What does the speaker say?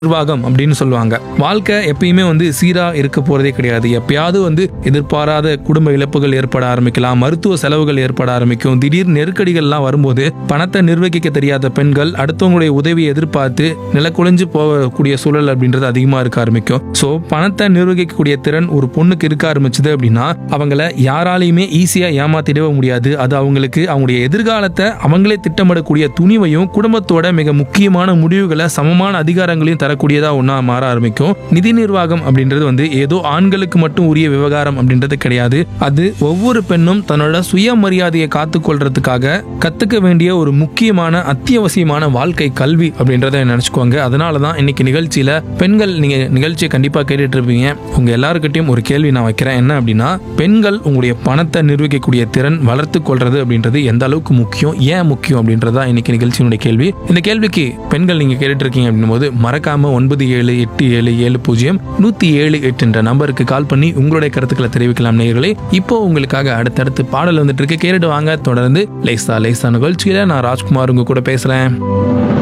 நிர்வாகம் அப்படின்னு சொல்லுவாங்க வாழ்க்கை எப்பயுமே வந்து சீரா இருக்க போறதே கிடையாது எப்பயாவது வந்து எதிர்பாராத குடும்ப இழப்புகள் ஏற்பட ஆரம்பிக்கலாம் மருத்துவ செலவுகள் ஏற்பட ஆரம்பிக்கும் திடீர் நெருக்கடிகள்லாம் வரும்போது பணத்தை நிர்வகிக்க தெரியாத பெண்கள் அடுத்தவங்களுடைய உதவியை எதிர்பார்த்து நிலக்குலைஞ்சு போகக்கூடிய சூழல் அப்படின்றது அதிகமா இருக்க ஆரம்பிக்கும் ஸோ பணத்தை நிர்வகிக்கக்கூடிய திறன் ஒரு பொண்ணுக்கு இருக்க ஆரம்பிச்சது அப்படின்னா அவங்கள யாராலையுமே ஈஸியா ஏமாத்திடவே முடியாது அது அவங்களுக்கு அவங்களுடைய எதிர்காலத்தை அவங்களே திட்டமிடக்கூடிய துணிவையும் குடும்பத்தோட மிக முக்கியமான முடிவுகளை சமமான அதிகாரங்களையும் தரக்கூடியதா ஒன்றா மாற ஆரம்பிக்கும் நிதி நிர்வாகம் அப்படின்றது வந்து ஏதோ ஆண்களுக்கு மட்டும் உரிய விவகாரம் அப்படின்றது கிடையாது அது ஒவ்வொரு பெண்ணும் தன்னோட சுயமரியாதையை காத்துக்கொள்றதுக்காக கத்துக்க வேண்டிய ஒரு முக்கியமான அத்தியாவசியமான வாழ்க்கை கல்வி அப்படின்றத நினைச்சுக்கோங்க அதனால தான் இன்னைக்கு நிகழ்ச்சியில பெண்கள் நீங்க நிகழ்ச்சியை கண்டிப்பா கேட்டுட்டு இருப்பீங்க உங்க எல்லாருக்கிட்டையும் ஒரு கேள்வி நான் வைக்கிறேன் என்ன அப்படின்னா பெண்கள் உங்களுடைய பணத்தை நிர்வகிக்கக்கூடிய திறன் வளர்த்து கொள்றது அப்படின்றது எந்த அளவுக்கு முக்கியம் ஏன் முக்கியம் அப்படின்றதா இன்னைக்கு நிகழ்ச்சியினுடைய கேள்வி இந்த கேள்விக்கு பெண்கள் நீங்க கேட்டுட்டு இருக்கீங்க அப்படின்னும் போது மறக்காம ஒன்பது ஏழு எட்டு ஏழு ஏழு பூஜ்ஜியம் நூத்தி ஏழு எட்டு என்ற நம்பருக்கு கால் பண்ணி உங்களுடைய கருத்துக்களை தெரிவிக்கலாம் நேயர்களே இப்போ உங்களுக்காக அடுத்தடுத்து பாடல் வந்துட்டு இருக்கு கேட்டுட்டு வாங்க தொடர்ந்து லேசா லேசா நிகழ்ச்சியில நான் ராஜ்குமார் உங்க கூட பேசுறேன்